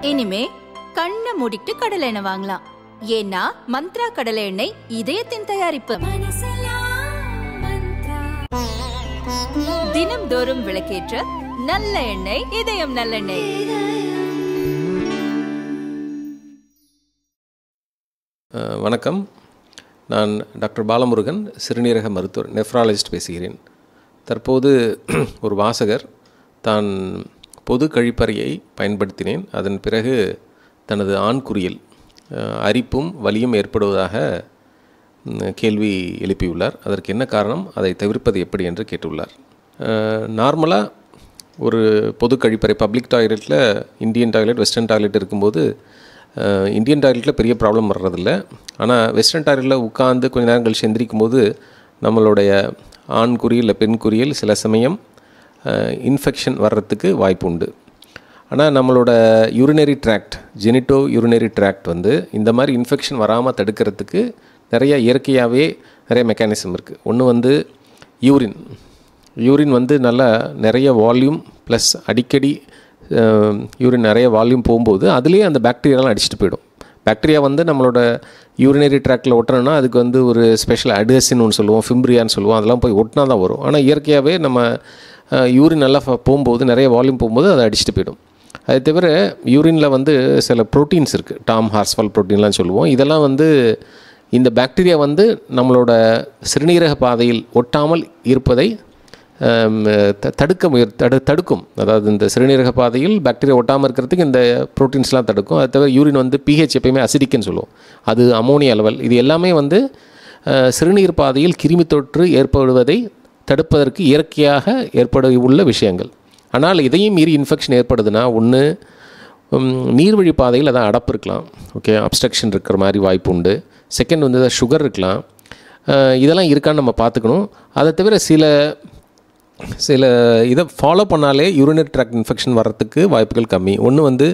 இனிமே கண்ணை மூடிட்டு கடலை எண்ணெய் வாங்கலாம் ஏன்னா மந்த்ரா கடலை எண்ணெய் இதயத்தின் தயாரிப்பு தினம்தோறும் விளக்கேற்ற நல்ல எண்ணெய் இதயம் நல்லெண்ணெய் அஹ், வணக்கம் நான் டாக்டர் பாலமுருகன் சிறுநீரக மருத்துவர் நெஃப்ராலஜிஸ்ட் பேசுகிறேன் தற்போது ஒரு வாசகர் தான் பொது கழிப்பறையை பயன்படுத்தினேன் அதன் பிறகு தனது ஆண்குறியில் அஹ், அரிப்பும் வலியும் ஏற்படுவதாக ம், கேள்வி எழுப்பியுள்ளார் அதற்கு என்ன காரணம் அதை தவிர்ப்பது எப்படி என்று கேட்டுள்ளார் நார்மலாக ஒரு பொது கழிப்பறை பப்ளிக் டாய்லெட்டில் இந்தியன் டாய்லெட் வெஸ்டர்ன் டாய்லெட் இருக்கும்போது அஹ், இந்தியன் டாய்லெட்டில் பெரிய ப்ராப்ளம் வர்றதில்ல ஆனால் வெஸ்டர்ன் டாய்லெட்டில் உட்காந்து கொஞ்ச நேரம் கழிச்சு எந்திரிக்கும் போது நம்மளுடைய ஆண் குறியில் இல்லை பெண் குறியில் சில சமயம் இன்ஃபெக்ஷன் வர்றதுக்கு வாய்ப்பு உண்டு ஆனால் நம்மளோட urinary tract genitourinary tract வந்து இந்த மாதிரி இன்ஃபெக்ஷன் வராமல் தடுக்கிறதுக்கு நிறைய இயற்கையாகவே நிறைய மெக்கானிசம் இருக்குது ஒன்று வந்து யூரின் யூரின் வந்து நல்லா நிறைய வால்யூம் ப்ளஸ் அடிக்கடி யூரின் நிறைய வால்யூம் போகும்போது அதுலேயே அந்த பாக்டீரியாலாம் அடிச்சுட்டு போயிடும் பாக்டீரியா வந்து நம்மளோட யூரினரி ட்ராக்டில் ஒட்டுறோன்னா அதுக்கு வந்து ஒரு ஸ்பெஷல் அடேசின்னு ஒன்று சொல்லுவோம் ஃபிம்ப்ரியான்னு சொல்லுவோம் அதெல்லாம் போய் ஒட்டினா தான் வரும் ஆனால் இயற்கையாகவே நம்ம யூரின் நல்லா ஃப- போகும்போது நிறைய வால்யூம் போகும்போது அதை அடிச்சுட்டு போயிடும் அது தவிர யூரினில் வந்து சில ப்ரோட்டீன்ஸ் இருக்குது டாம் ஹார்ஸ்ஃபால் ப்ரோட்டீன்லாம் சொல்லுவோம் இதெல்லாம் வந்து இந்த பாக்டீரியா வந்து நம்மளோட சிறுநீரக பாதையில் ஒட்டாமல் இருப்பதை ஆம், த- தடுக்க முயற் தடு தடுக்கும் அதாவது இந்த சிறுநீரக பாதையில் பாக்டீரியா ஒட்டாமல் இருக்கிறதுக்கு இந்த ப்ரோட்டீன்ஸ்லாம் தடுக்கும் அது தவிர யூரின் வந்து பிஹெச் எப்பயுமே அசிடிக்குன்னு சொல்லுவோம் அது அமோனியா லெவல் இது எல்லாமே வந்து அஹ், சிறுநீர் பாதையில் கிருமி தொற்று ஏற்படுவதை தடுப்பதற்கு இயற்கையாக ஏற்பட உள்ள விஷயங்கள் ஆனால் இதையும் மீறி இன்ஃபெக்ஷன் ஏற்படுதுன்னா ஒன்று நீர்வழி பாதையில் அதான் அடப்பு இருக்கலாம் ஓகே அப்ஸ்ட்ரக்ஷன் இருக்கிற மாதிரி வாய்ப்பு உண்டு செகண்ட் வந்து சுகர் இருக்கலாம் அஹ், இதெல்லாம் இருக்கான்னு நம்ம பார்த்துக்கணும் அதை தவிர சில சில இதை ஃபாலோ பண்ணாலே யூரினரி ட்ராக்ட் இன்ஃபெக்ஷன் வர்றதுக்கு வாய்ப்புகள் கம்மி ஒன்று வந்து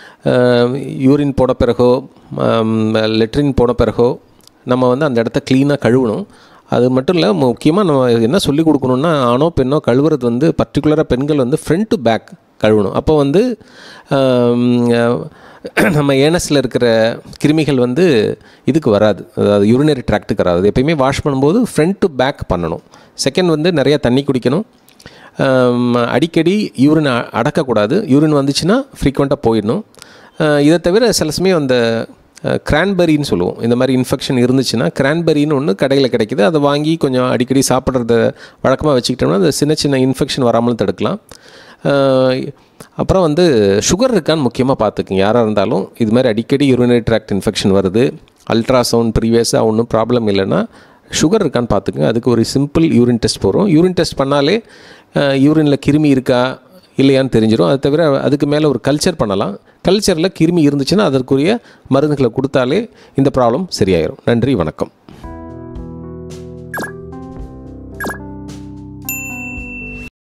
யூரின் போன பிறகோ லெட்ரின் போன பிறகோ நம்ம வந்து அந்த இடத்த க்ளீனாக கழுவணும் அது மட்டும் இல்லை முக்கியமாக நம்ம என்ன சொல்லி கொடுக்கணுன்னா ஆணோ பெண்ணோ கழுவுறது வந்து பர்டிகுலராக பெண்கள் வந்து ஃப்ரண்ட் டு பேக் கழுவணும் அப்போ வந்து ஆம், நம்ம ஏனஸில் இருக்கிற கிருமிகள் வந்து இதுக்கு வராது அதாவது யூரினரி ட்ராக்ட்டுக்கு வராது எப்பயுமே வாஷ் பண்ணும்போது ஃப்ரண்ட் டு பேக் பண்ணணும் செகண்ட் வந்து நிறைய தண்ணி குடிக்கணும் ஆம், அடிக்கடி யூரின் அ- அடக்கக்கூடாது யூரின் வந்துச்சுன்னா ஃப்ரீக்வெண்ட்டாக போயிடணும் அஹ், இதை தவிர சில சமயம் அந்த கிரான்பெரின்னு சொல்லுவோம் இந்த மாதிரி இன்ஃபெக்ஷன் இருந்துச்சுன்னா கிரான்பெரின்னு ஒன்று கடையில் கிடைக்குது அதை வாங்கி கொஞ்சம் அடிக்கடி சாப்பிட்றத வழக்கமாக வச்சுக்கிட்டோம்னா அந்த சின்ன சின்ன இன்ஃபெக்ஷன் வராமல் தடுக்கலாம் அஹ், அப்புறம் வந்து சுகர் இருக்கான்னு முக்கியமாக பார்த்துக்குங்க யாராக இருந்தாலும் இது மாதிரி அடிக்கடி யூரினரி ட்ராக்ட் இன்ஃபெக்ஷன் வருது அல்ட்ராசவுண்ட் ப்ரீவியஸாக ஒன்றும் ப்ராப்ளம் இல்லைன்னா சுகர் இருக்கான்னு பார்த்துக்குங்க அதுக்கு ஒரு சிம்பிள் யூரின் டெஸ்ட் போகிறோம் யூரின் டெஸ்ட் பண்ணாலே யூரினில் கிருமி இருக்கா இல்லையான்னு தெரிஞ்சிடும் அது தவிர அதுக்கு மேலே ஒரு கல்ச்சர் பண்ணலாம் கல்ச்சரில் கிருமி இருந்துச்சுன்னா அதற்குரிய மருந்துகளை கொடுத்தாலே இந்த ப்ராப்ளம் சரியாயிரும் நன்றி வணக்கம்